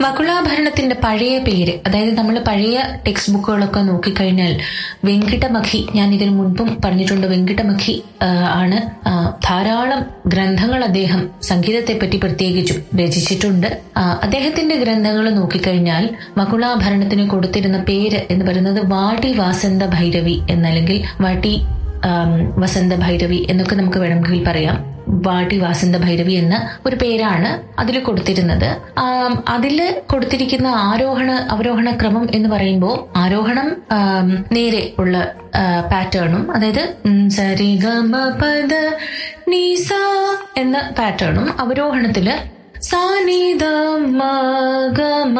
വകുളാഭരണത്തിന്റെ പഴയ പേര് അതായത് നമ്മൾ പഴയ ടെക്സ്റ്റ് ബുക്കുകളൊക്കെ നോക്കിക്കഴിഞ്ഞാൽ വെങ്കിട്ടമഖി ഞാൻ ഇതിനു മുൻപും പറഞ്ഞിട്ടുണ്ട് വെങ്കിട്ടമഖി ആ, ആണ് ആ, ധാരാളം ഗ്രന്ഥങ്ങൾ അദ്ദേഹം സംഗീതത്തെ പറ്റി പ്രത്യേകിച്ചും രചിച്ചിട്ടുണ്ട് ആ, അദ്ദേഹത്തിന്റെ ഗ്രന്ഥങ്ങൾ നോക്കിക്കഴിഞ്ഞാൽ വകുളാഭരണത്തിന് കൊടുത്തിരുന്ന പേര് എന്ന് പറയുന്നത് വാടി വാസന്ത ഭൈരവി എന്നല്ലെങ്കിൽ വാട്ടി ആം, വസന്ത ഭൈരവി എന്നൊക്കെ നമുക്ക് വേണമെങ്കിൽ പറയാം വാടി വാസന്ത ഭൈരവി എന്ന ഒരു പേരാണ് അതിൽ കൊടുത്തിരുന്നത് ആം, അതില് കൊടുത്തിരിക്കുന്ന ആരോഹണ അവരോഹണ ക്രമം എന്ന് പറയുമ്പോൾ ആരോഹണം ആം, നേരെ ഉള്ള പാറ്റേണും അതായത് ഉം, സരി ഗമ പദ നീസ എന്ന പാറ്റേണും അവരോഹണത്തില് സാനിദ മഗമ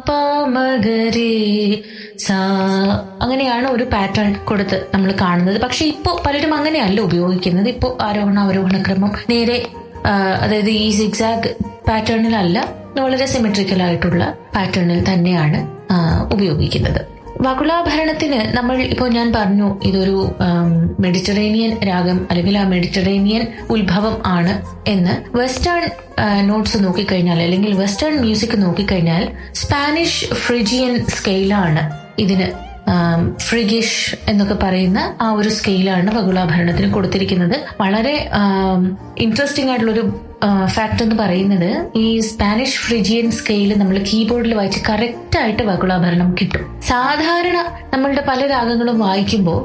പമഗരേ സാ അങ്ങനെയാണ് ഒരു പാറ്റേൺ കൊടുത്ത് നമ്മൾ കാണുന്നത് പക്ഷെ ഇപ്പോൾ പലരും അങ്ങനെയല്ല ഉപയോഗിക്കുന്നത് ഇപ്പോൾ ആരോഹണ അവരോഹണ ക്രമം നേരെ ആ, അതായത് ഈ സിക്സാഗ് പാറ്റേണിലല്ല വളരെ സിമെട്രിക്കൽ ആയിട്ടുള്ള പാറ്റേണിൽ തന്നെയാണ് ആ, ഉപയോഗിക്കുന്നത് വകുളാഭരണത്തിന് നമ്മൾ ഇപ്പോൾ ഞാൻ പറഞ്ഞു ഇതൊരു ആം, മെഡിറ്ററേനിയൻ രാഗം അല്ലെങ്കിൽ ആ മെഡിറ്ററേനിയൻ ഉത്ഭവം ആണ് എന്ന് വെസ്റ്റേൺ ആ, നോട്ട്സ് നോക്കിക്കഴിഞ്ഞാൽ അല്ലെങ്കിൽ വെസ്റ്റേൺ മ്യൂസിക് നോക്കിക്കഴിഞ്ഞാൽ സ്പാനിഷ് ഫ്രിജിയൻ സ്കെയിലാണ് ഇതിന് ആം, ഫ്രിഗിഷ് എന്നൊക്കെ പറയുന്ന ആ ഒരു സ്കെയിലാണ് വകുളാഭരണത്തിന് കൊടുത്തിരിക്കുന്നത് വളരെ ഇൻട്രസ്റ്റിംഗ് ആയിട്ടുള്ളൊരു ഫാക്ട് എന്ന് പറയുന്നത് ഈ സ്പാനിഷ് ഫ്രിജിയൻ സ്കെയിൽ നമ്മൾ കീബോർഡിൽ വായിച്ച് കറക്റ്റ് ആയിട്ട് വകുളാഭരണം കിട്ടും സാധാരണ നമ്മളുടെ പല രാഗങ്ങളും വായിക്കുമ്പോൾ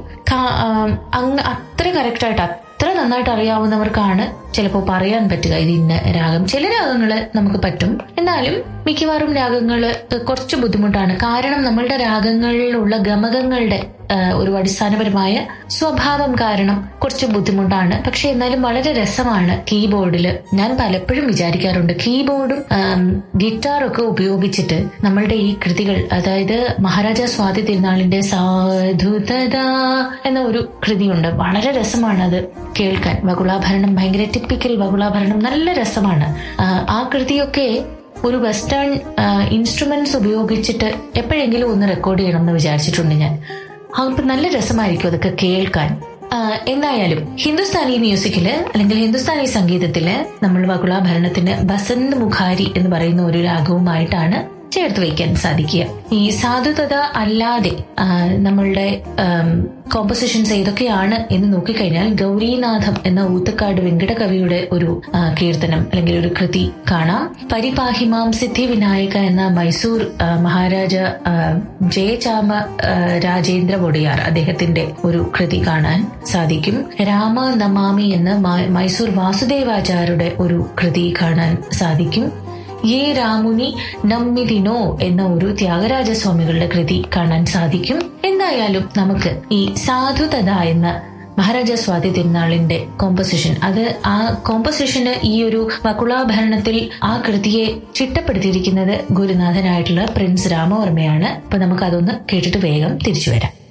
അങ്ങ് അത്ര കറക്റ്റ് ആയിട്ട് അത്ര നന്നായിട്ട് അറിയാവുന്നവർക്കാണ് ചിലപ്പോൾ പറയാൻ പറ്റുക ഇത് ഇന്ന രാഗം ചില രാഗങ്ങള് നമുക്ക് പറ്റും എന്നാലും മിക്കവാറും രാഗങ്ങള് കുറച്ച് ബുദ്ധിമുട്ടാണ് കാരണം നമ്മളുടെ രാഗങ്ങളിലുള്ള ഗമകങ്ങളുടെ ആ, ഒരു അടിസ്ഥാനപരമായ സ്വഭാവം കാരണം കുറച്ച് ബുദ്ധിമുട്ടാണ് പക്ഷെ എന്നാലും വളരെ രസമാണ് കീബോർഡിൽ ഞാൻ പലപ്പോഴും വിചാരിക്കാറുണ്ട് കീബോർഡും ആം, ഗിറ്റാറും ഒക്കെ ഉപയോഗിച്ചിട്ട് നമ്മളുടെ ഈ കൃതികൾ അതായത് മഹാരാജ സ്വാതി തിരുനാളിന്റെ സാധുതത എന്ന ഒരു കൃതിയുണ്ട് വളരെ രസമാണ് അത് കേൾക്കാൻ വകുളാഭരണം ഭയങ്കര ടിപ്പിക്കൽ വകുളാഭരണം നല്ല രസമാണ് ആ, ആ കൃതിയൊക്കെ ഒരു വെസ്റ്റേൺ ഇൻസ്ട്രുമെന്റ്സ് ഉപയോഗിച്ചിട്ട് എപ്പോഴെങ്കിലും ഒന്ന് റെക്കോർഡ് ചെയ്യണം എന്ന് വിചാരിച്ചിട്ടുണ്ട് ഞാൻ അപ്പൊ നല്ല രസമായിരിക്കും അതൊക്കെ കേൾക്കാൻ ആ, എന്തായാലും ഹിന്ദുസ്ഥാനി മ്യൂസിക്കില് അല്ലെങ്കിൽ ഹിന്ദുസ്ഥാനി സംഗീതത്തില് നമ്മൾ വകുളാഭരണത്തിന് ബസന്ത് മുഖാരി എന്ന് പറയുന്ന ഒരു രാഗവുമായിട്ടാണ് ചേർത്ത് വയ്ക്കാൻ സാധിക്കുക ഈ സാധുതത അല്ലാതെ ആ, നമ്മളുടെ കോമ്പസിഷൻസ് ഏതൊക്കെയാണ് എന്ന് നോക്കിക്കഴിഞ്ഞാൽ ഗൗരീനാഥം എന്ന ഊത്തക്കാട് വെങ്കടകവിയുടെ ഒരു ആ, കീർത്തനം അല്ലെങ്കിൽ ഒരു കൃതി കാണാം പരിപാഹിമാം സിദ്ധി വിനായക എന്ന മൈസൂർ ആ, മഹാരാജ ആ, ജയചാമ ആ, രാജേന്ദ്ര വൊടിയാർ അദ്ദേഹത്തിന്റെ ഒരു കൃതി കാണാൻ സാധിക്കും രാമ നമാമി എന്ന മ- മൈസൂർ വാസുദേവാചാരുടെ ഒരു കൃതി കാണാൻ സാധിക്കും യേ രാമുനി നമ്മിതിനോ എന്ന ഒരു ത്യാഗരാജസ്വാമികളുടെ കൃതി കാണാൻ സാധിക്കും എന്തായാലും നമുക്ക് ഈ സാധുതത എന്ന മഹാരാജ സ്വാതി തിരുനാളിന്റെ കോമ്പസിഷൻ അത് ആ കോമ്പസിഷന് ഈ ഒരു വകുളാഭരണത്തിൽ ആ കൃതിയെ ചിട്ടപ്പെടുത്തിയിരിക്കുന്നത് ഗുരുനാഥനായിട്ടുള്ള പ്രിൻസ് രാമവർമ്മയാണ് അപ്പൊ നമുക്ക് അതൊന്ന് കേട്ടിട്ട് വേഗം തിരിച്ചു വരാം